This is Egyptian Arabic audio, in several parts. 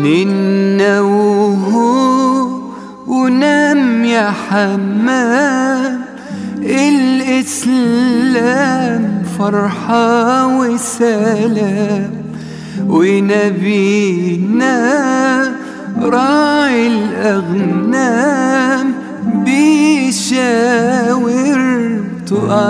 ننوه ونام يا حمام الإسلام فرحة وسلام ونبينا راعي الأغنام بيشاور تقع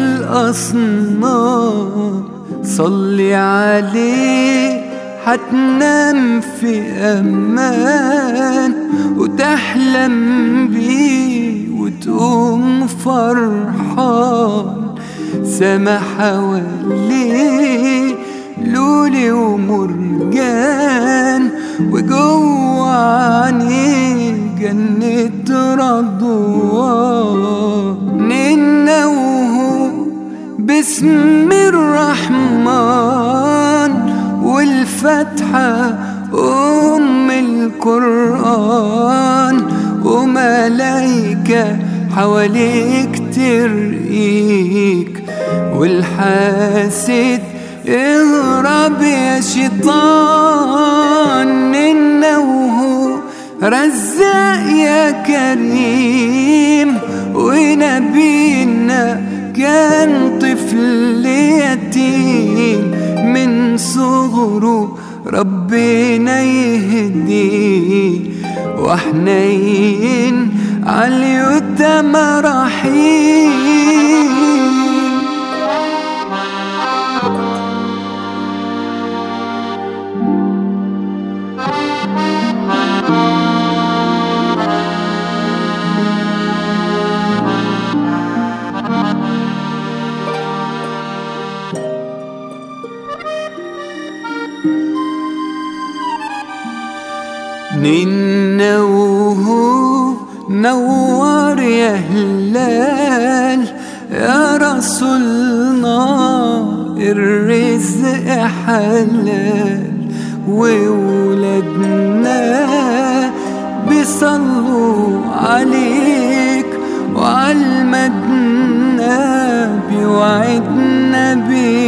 الأصنام صلي عليه حتنام في أمان وتحلم بيه وتقوم فرحان سما حواليه لولي ومرجان وجوه عينيه جنة رضوان ننوه باسم الرحمن والفتحة أم القرآن وملايكة حواليك ترقيك والحاسد اهرب يا شيطان إنه رزاق يا كريم ونبينا كان طفل يتيم من صغره ربنا يهديه وحنين عاليتامى رحيم ننوه نور يا هلال يا رسولنا الرزق حلال وولادنا بيصلوا عليك وعالمدنا بيوعدنا بيك